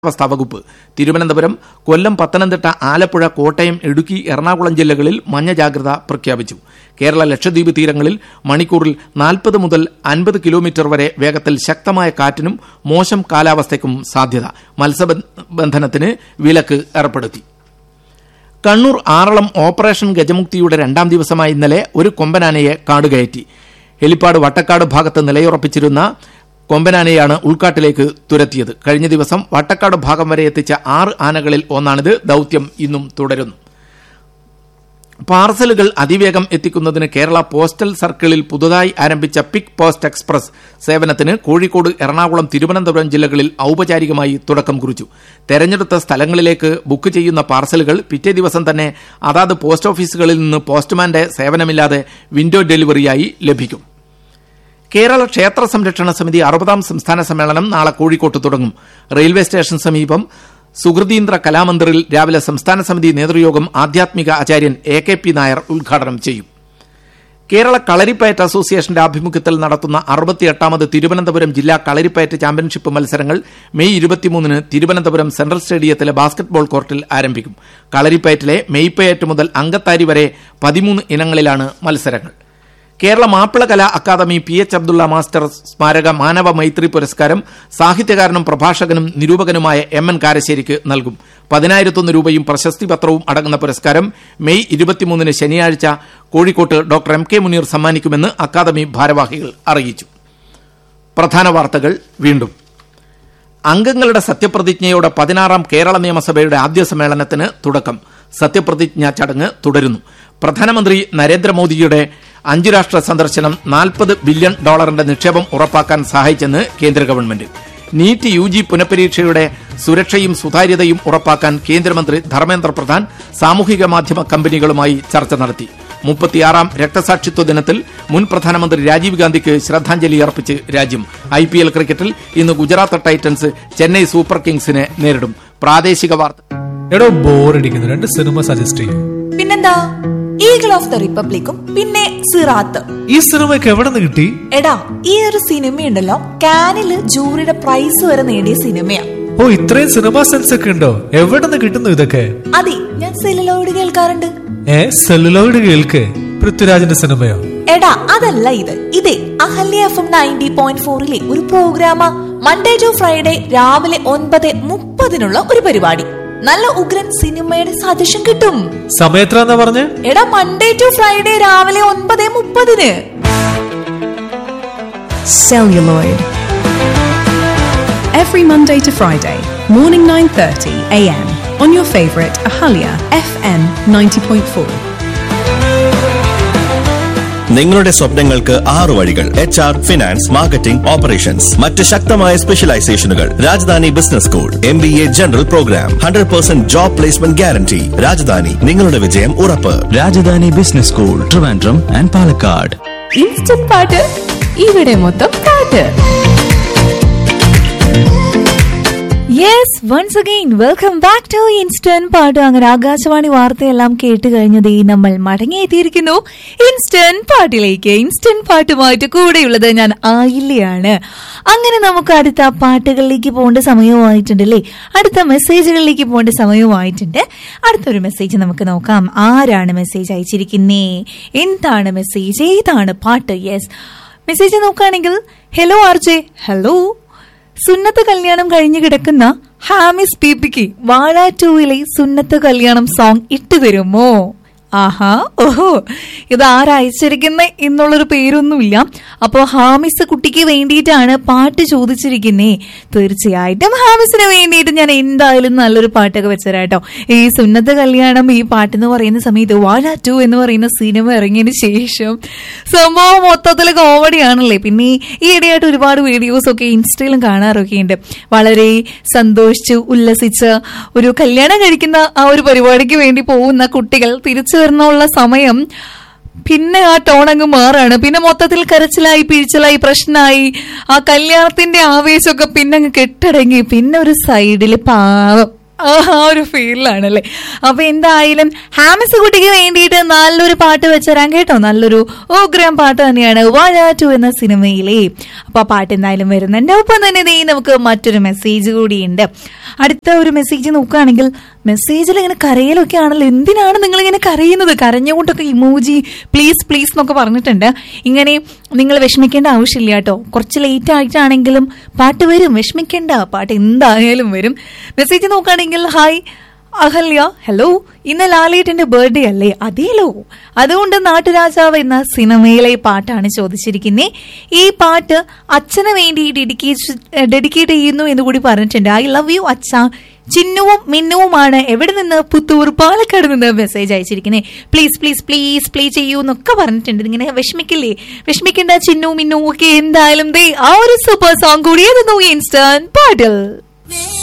കാലാവസ്ഥാ വകുപ്പ് തിരുവനന്തപുരം കൊല്ലം പത്തനംതിട്ട ആലപ്പുഴ കോട്ടയം ഇടുക്കി എറണാകുളം ജില്ലകളിൽ മഞ്ഞ ജാഗ്രത പ്രഖ്യാപിച്ചു കേരള ലക്ഷദ്വീപ് തീരങ്ങളിൽ മണിക്കൂറിൽ നാൽപ്പത് മുതൽ അൻപത് കിലോമീറ്റർ വരെ വേഗത്തിൽ ശക്തമായ കാറ്റിനും മോശം കാലാവസ്ഥയ്ക്കും സാധ്യത മത്സ്യബന്ധനത്തിന് വിലക്ക് ഏർപ്പെടുത്തി കണ്ണൂർ ആറളം ഓപ്പറേഷൻ ഗജമുക്തിയുടെ രണ്ടാം ദിവസമായ ഇന്നലെ ഒരു കൊമ്പനാനയെ കാടുകയറ്റി ഹെലിപ്പാട് വട്ടക്കാട് ഭാഗത്ത് നിലയുറപ്പിച്ചിരുന്ന കൊമ്പനാനയാണ് ഉൾക്കാട്ടിലേക്ക് തുരത്തിയത് കഴിഞ്ഞ ദിവസം വട്ടക്കാട് ഭാഗം വരെ എത്തിച്ച ആറ് ആനകളിൽ ഒന്നാണിത് ദൌത്യം ഇന്നും തുടരുന്നു പാർസലുകൾ അതിവേഗം എത്തിക്കുന്നതിന് കേരള പോസ്റ്റൽ സർക്കിളിൽ പുതുതായി ആരംഭിച്ച പിക് പോസ്റ്റ് എക്സ്പ്രസ് സേവനത്തിന് കോഴിക്കോട് എറണാകുളം തിരുവനന്തപുരം ജില്ലകളിൽ ഔപചാരികമായി തുടക്കം കുറിച്ചു തെരഞ്ഞെടുത്ത സ്ഥലങ്ങളിലേക്ക് ബുക്ക് ചെയ്യുന്ന പാർസലുകൾ പിറ്റേ ദിവസം തന്നെ അതാത് പോസ്റ്റ് ഓഫീസുകളിൽ നിന്ന് പോസ്റ്റ്മാന്റെ സേവനമില്ലാതെ വിൻഡോ ഡെലിവറിയായി ലഭിക്കും കേരള ക്ഷേത്ര സംരക്ഷണ സമിതി അറുപതാം സംസ്ഥാന സമ്മേളനം നാളെ കോഴിക്കോട്ട് തുടങ്ങും റെയിൽവേ സ്റ്റേഷൻ സമീപം സുഹൃതീന്ദ്ര കലാമന്ദിറിൽ രാവിലെ സംസ്ഥാന സമിതി നേതൃയോഗം ആധ്യാത്മിക ആചാര്യൻ എ കെ പി നായർ ഉദ്ഘാടനം ചെയ്യും കേരള കളരിപ്പയറ്റ് അസോസിയേഷന്റെ ആഭിമുഖ്യത്തിൽ നടത്തുന്ന അറുപത്തിയെട്ടാമത് തിരുവനന്തപുരം ജില്ലാ കളരിപ്പയറ്റ് ചാമ്പ്യൻഷിപ്പ് മത്സരങ്ങൾ മെയ് ഇരുപത്തിമൂന്നിന് തിരുവനന്തപുരം സെൻട്രൽ സ്റ്റേഡിയത്തിലെ ബാസ്കറ്റ്ബോൾ കോർട്ടിൽ ആരംഭിക്കും കളരിപ്പയറ്റിലെ മെയ്പ്പയറ്റ് മുതൽ അങ്കത്താരി വരെ പതിമൂന്ന് ഇനങ്ങളിലാണ് മത്സരങ്ങൾ Kerala Mappila Kala academy P H Abdulla master സ്മാരക മാനവ മൈത്രി പുരസ്കാരം സാഹിത്യകാരനും പ്രഭാഷകനും നിരൂപകനുമായ എം എൻ കാരശ്ശേരിക്ക് നൽകും പതിനായിരത്തൊന്ന് രൂപയും പ്രശസ്തി പത്രവും അടങ്ങുന്ന പുരസ്കാരം മെയ് ഇരുപത്തിമൂന്നിന് ശനിയാഴ്ച കോഴിക്കോട്ട് ഡോക്ടർ എം കെ മുനീർ സമ്മാനിക്കുമെന്ന് അക്കാദമി ഭാരവാഹികൾ അറിയിച്ചു പ്രധാന വാർത്തകൾ വീണ്ടും അംഗങ്ങളുടെ സത്യപ്രതിജ്ഞയോടെ പതിനാറാം കേരള നിയമസഭയുടെ ആദ്യ സമ്മേളനത്തിന് തുടക്കം സത്യപ്രതിജ്ഞാ ചടങ്ങ് തുടരുന്നു പ്രധാനമന്ത്രി നരേന്ദ്രമോദിയുടെ അഞ്ചു രാഷ്ട്ര സന്ദർശനം നാൽപ്പത് ബില്യൺ ഡോളറിന്റെ നിക്ഷേപം ഉറപ്പാക്കാൻ സഹായിച്ചെന്ന് കേന്ദ്ര ഗവൺമെന്റ് നീറ്റ് യു ജി പുനഃപരീക്ഷയുടെ സുരക്ഷയും സുതാര്യതയും ഉറപ്പാക്കാൻ കേന്ദ്രമന്ത്രി ധർമ്മേന്ദ്ര പ്രധാൻ സാമൂഹിക മാധ്യമ കമ്പനികളുമായി ചർച്ച നടത്തി മുപ്പത്തിയാറാം രക്തസാക്ഷിത്വ ദിനത്തിൽ മുൻ പ്രധാനമന്ത്രി രാജീവ് ഗാന്ധിക്ക് ശ്രദ്ധാഞ്ജലി അർപ്പിച്ച് രാജ്യം ഐ പി എൽ ക്രിക്കറ്റിൽ ഇന്ന് ഗുജറാത്ത് ടൈറ്റൻസ് ചെന്നൈ സൂപ്പർ കിങ്സിനെ നേരിടും പ്രാദേശിക വാർത്ത എടോ ബോറടിക്കുന്നു രണ്ട് സിനിമ സജസ്റ്റ് ചെയ്യും പിന്നെന്താ ഈഗിൾ ഓഫ് ദ റിപ്പബ്ലിക്കും പിന്നെ സിറാത്ത് ഈ സിനിമയ്ക്ക് എവിടെ നിന്ന് കിട്ടി എടാ ഈ ഒരു സിനിമയുണ്ടല്ലോ കാനില് ജൂറിയുടെ പ്രൈസ് വരെ നേടിയ സിനിമയാ ഓ ഇത്രയും സിനിമ സെൻസ് ഒക്കെ ഉണ്ടോ എവിടെ നിന്ന് കിട്ടുന്നു ഇതൊക്കെ അതെ ഞാൻ സെല്ലുലോയിഡ് കേൾക്കാറുണ്ട് ഏ സെല്ലുലോയിഡ് കേൾക്ക് പൃഥ്വിരാജിന്റെ സിനിമയോ എടാ അതല്ല ഇത് ഇതേ Ahalya F M ninety point ഫോറിലെ ഒരു പ്രോഗ്രാമാ മൺഡേ ടു ഫ്രൈഡേ രാവിലെ ഒൻപത് മുപ്പതിനുള്ള ഒരു പരിപാടി നല്ല ഉഗ്രൻ സിനിമയുടെ സജഷൻ കിട്ടും സമയത്രാന്നാ പറഞ്ഞ് എടാ മൺഡേ ടു ഫ്രൈഡേ രാവിലെ ഒൻപത് മുപ്പതിന് Celluloid. Every Monday to Friday, morning 9:30 a.m. on your favorite Ahalia FM 90.4. നിങ്ങളുടെ സ്വപ്നങ്ങൾക്ക് ആറു വഴികൾ H R finance marketing operations മറ്റ് ശക്തമായ സ്പെഷ്യലൈസേഷനുകൾ Rajadhani business school M B A general programme hundred percent job placement guarantee Rajadhani നിങ്ങളുടെ വിജയം ഉറപ്പ് Rajadhani business school Trivandrum and Palakkad instant പാട്ട് ഇവിടെ മൊത്തം പാട്ട് yes once again welcome back to instant പാട്ട് അങ്ങനെ ആകാശവാണി വാർത്തയെല്ലാം കേട്ട് കഴിഞ്ഞതേ നമ്മൾ മടങ്ങിയെത്തിയിരിക്കുന്നു ഇൻസ്റ്റന്റ് പാട്ടിലേക്ക് ഇൻസ്റ്റന്റ് പാട്ടുമായിട്ട് കൂടെയുള്ളത് ഞാൻ ആയില്ലയാണ് അങ്ങനെ നമുക്ക് അടുത്ത പാട്ടുകളിലേക്ക് പോകേണ്ട സമയവുമായിട്ടുണ്ടല്ലേ അടുത്ത മെസ്സേജുകളിലേക്ക് പോകേണ്ട സമയവുമായിട്ടുണ്ട് അടുത്തൊരു മെസ്സേജ് നമുക്ക് നോക്കാം ആരാണ് മെസ്സേജ് അയച്ചിരിക്കുന്നേ എന്താണ് മെസ്സേജ് ഏതാണ് പാട്ട് യെസ് മെസ്സേജ് നോക്കുകയാണെങ്കിൽ ഹലോ ആർജെ ഹലോ സുന്നത്ത് കല്യാണം കഴിഞ്ഞു കിടക്കുന്ന ഹാമിസ് പീപ്പിക്ക് വാഴ ടൂവിലെ സുന്നത്ത് കല്യാണം സോങ് ഇട്ടു തരുമോ ആഹാ ഓഹോ ഇത് ആരയച്ചിരിക്കുന്ന എന്നുള്ളൊരു പേരൊന്നുമില്ല അപ്പോൾ ഹാമിസ് കുട്ടിക്ക് വേണ്ടിയിട്ടാണ് പാട്ട് ചോദിച്ചിരിക്കുന്നേ തീർച്ചയായിട്ടും ഹാമിസിന് വേണ്ടിയിട്ട് ഞാൻ എന്തായാലും നല്ലൊരു പാട്ടൊക്കെ വെച്ചുതരാം കേട്ടോ ഈ സുന്നത്ത് കല്യാണം ഈ പാട്ട് എന്ന് പറയുന്ന സമയത്ത് വാഴ ടു എന്ന് പറയുന്ന സിനിമ ഇറങ്ങിയതിന് ശേഷം സംഭവം മൊത്തത്തിൽ കോമഡിയാണല്ലേ പിന്നെ ഈ ഇടയായിട്ട് ഒരുപാട് വീഡിയോസ് ഒക്കെ ഇൻസ്റ്റയിലും കാണാറൊക്കെ ഉണ്ട് വളരെ സന്തോഷിച്ച് ഉല്ലസിച്ച് ഒരു കല്യാണം കഴിക്കുന്ന ആ ഒരു പരിപാടിക്ക് വേണ്ടി പോകുന്ന കുട്ടികൾ തിരിച്ചു വരുന്നുള്ള സമയം പിന്നെ ആ ടോൺ അങ്ങ് മാറാണ് പിന്നെ മൊത്തത്തിൽ കരച്ചിലായി പിഴിച്ചിലായി പ്രശ്നമായി ആ കല്യാണത്തിന്റെ ആവേശമൊക്കെ പിന്നെ അങ്ങ് കെട്ടടങ്ങി പിന്നെ ഒരു സൈഡിൽ പാവം ആ ഒരു ഫീലിലാണല്ലേ അപ്പൊ എന്തായാലും ഹാമിസ് കുട്ടിക്ക് വേണ്ടിയിട്ട് നല്ലൊരു പാട്ട് വെച്ചരാൻ കേട്ടോ നല്ലൊരു ഓഗ്രാം പാട്ട് തന്നെയാണ് വാഴ ടു എന്ന സിനിമയിലെ അപ്പൊ ആ പാട്ട് എന്തായാലും വരുന്നുണ്ട് ഒപ്പം തന്നെ ദേ നമുക്ക് മറ്റൊരു മെസ്സേജ് കൂടിയുണ്ട് അടുത്ത ഒരു മെസ്സേജ് നോക്കുകയാണെങ്കിൽ മെസ്സേജിൽ ഇങ്ങനെ കരയലൊക്കെ ആണല്ലോ എന്തിനാണ് നിങ്ങൾ ഇങ്ങനെ കരയുന്നത് കരഞ്ഞുകൊണ്ടൊക്കെ ഇമോജി പ്ലീസ് പ്ലീസ് എന്നൊക്കെ പറഞ്ഞിട്ടുണ്ട് ഇങ്ങനെ നിങ്ങൾ വിഷമിക്കേണ്ട ആവശ്യമില്ല കേട്ടോ കുറച്ച് ലേറ്റ് ആയിട്ടാണെങ്കിലും പാട്ട് വരും വിഷമിക്കേണ്ട പാട്ട് എന്തായാലും വരും മെസ്സേജ് നോക്കുകയാണെങ്കിൽ ഹായ് അഹല്യ ഹലോ ഇന്ന് ലാലേട്ടന്റെ ബർത്ത്ഡേ അല്ലേ അതേലോ അതുകൊണ്ട് നാട്ടുരാജാവ് എന്ന സിനിമയിലെ പാട്ടാണ് ചോദിച്ചിരിക്കുന്നത് ഈ പാട്ട് അച്ഛന് വേണ്ടി ഡെഡിക്കേറ്റ് ഡെഡിക്കേറ്റ് ചെയ്യുന്നു എന്ന് കൂടി പറഞ്ഞിട്ടുണ്ട് ഐ ലവ് യു അച്ഛ ചിന്നുവും മിന്നുവുമാണ് എവിടെ നിന്ന് പുത്തൂർ പാലക്കാട് നിന്ന് മെസ്സേജ് അയച്ചിരിക്കുന്നത് പ്ലീസ് പ്ലീസ് പ്ലീസ് പ്ലേ ചെയ്യൂ എന്നൊക്കെ പറഞ്ഞിട്ടുണ്ട് ഇങ്ങനെ വിഷമിക്കില്ലേ വിഷമിക്കേണ്ട ചിന്നു മിന്നു ഒക്കെ എന്തായാലും ദേ ആ ഒരു സൂപ്പർ സോങ് കൂടി അത് ഇൻസ്റ്റന്റ് പാട്ടിൽ